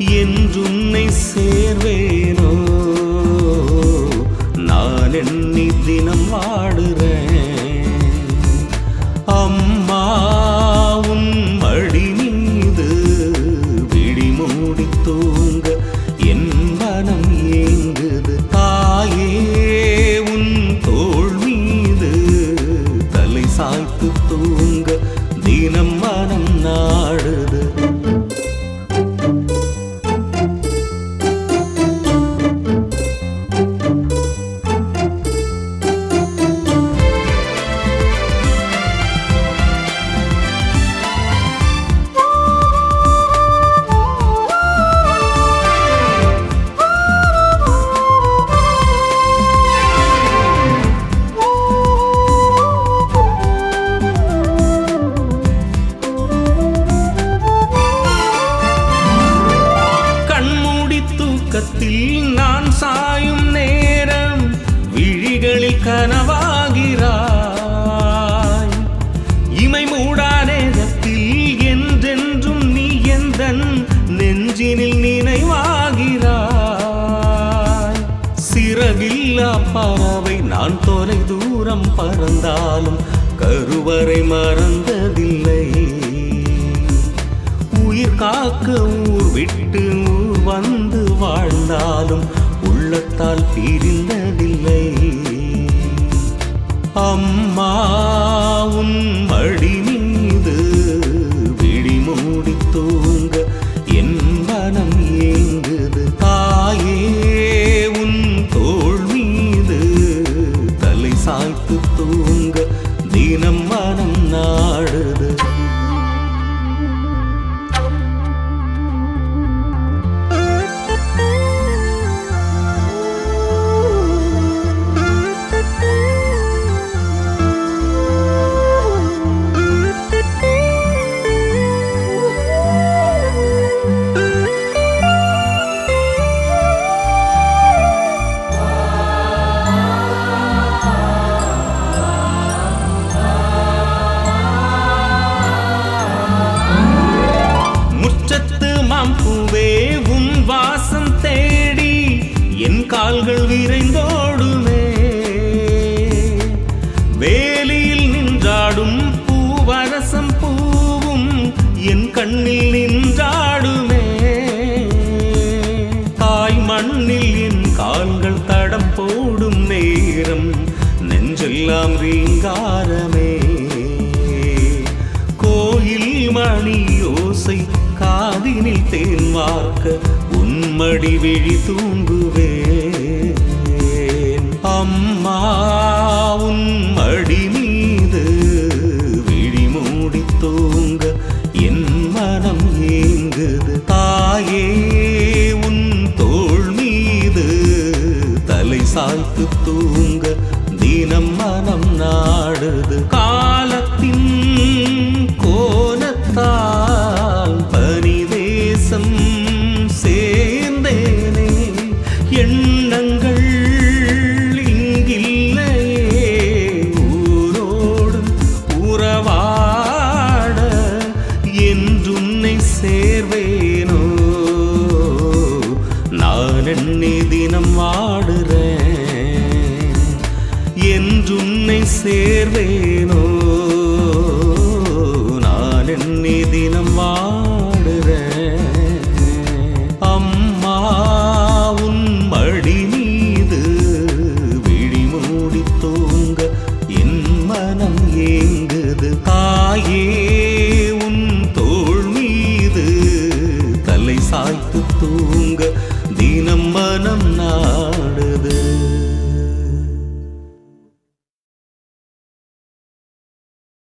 என்றுன்னை சேர்வேனோ நான் எண்ணி தினம் வாடுறேன் அம்மா உன் மடி மீது விழி மூடி தூங்க என் மனம் ஏங்குது தாயே உன் தோள் மீது தலை சாய்த்து தூங்க தினம் மனம் நாடுது கண்மூடி தூக்கத்தில் நான் சாயும் நேரம் விழிகளில் கனவாகிறாய் இமை மூடா நேரத்தில் என்றென்றும் நீ எந்தன் நெஞ்சினில் நினைவாகிறாய் சிறகில்லா பறவை நான் தொலை தூரம் பறந்தாலும் கருவறை மறந்ததில்லை உயிர் காக்க ஊர் விட்டு ஊர் வந்து வாழ்ந்தாலும் உள்ளத்தால் பிரிந்ததில்லை அம்மா உன் மடி மீது விழி மூடி தூங்க என் மனம் ஏங்குது தாயே உன் தோள் மீது தலை சாய்த்து தூங்க தினம் மனம் நாடுது முற்றத்து மாம்பூவே உன் வாசம் தேடி என் கால்கள் விரைந்தோடுமே வேலியில் நின்றாடும் பூவரசம் பூவும் என் கண்ணில் நின்றாடுமே தாய் மண்ணில் என் கால்கள் தடம் போடும் நேரம் நெஞ்செல்லாம் ரீங்காரமே கோயில் மணி யோசை காதினில் தேன் வார்க்க உன்மடி விழி தூங்குவேன் அம்மா உன் மடி மீது விழி மூடி தூங்க என் மனம் ஏங்குது தாயே உன் தோள் மீது தலை சாய்த்து தூங்க தினம் மனம் நாடுது காலத்தின் கோலத்தால் பனிதேசம் சேர்ந்தேனே எண்ணங்கள் இங்கில்லையே ஊரோடு உறவாட என்றுன்னை சேர்வேனோ நான் எண்ணி தினம் வாடுறேன் என்றுன்னை சேர்வேனோ நான் எண்ணி தினம் வாடுறேன் அம்மா உன் மடி மீது விழி மூடி தூங்க என் மனம் ஏங்குது தாயே உன் தோள் மீது தலை சாய்த்து தூங்க தினம் மனம் நாடுது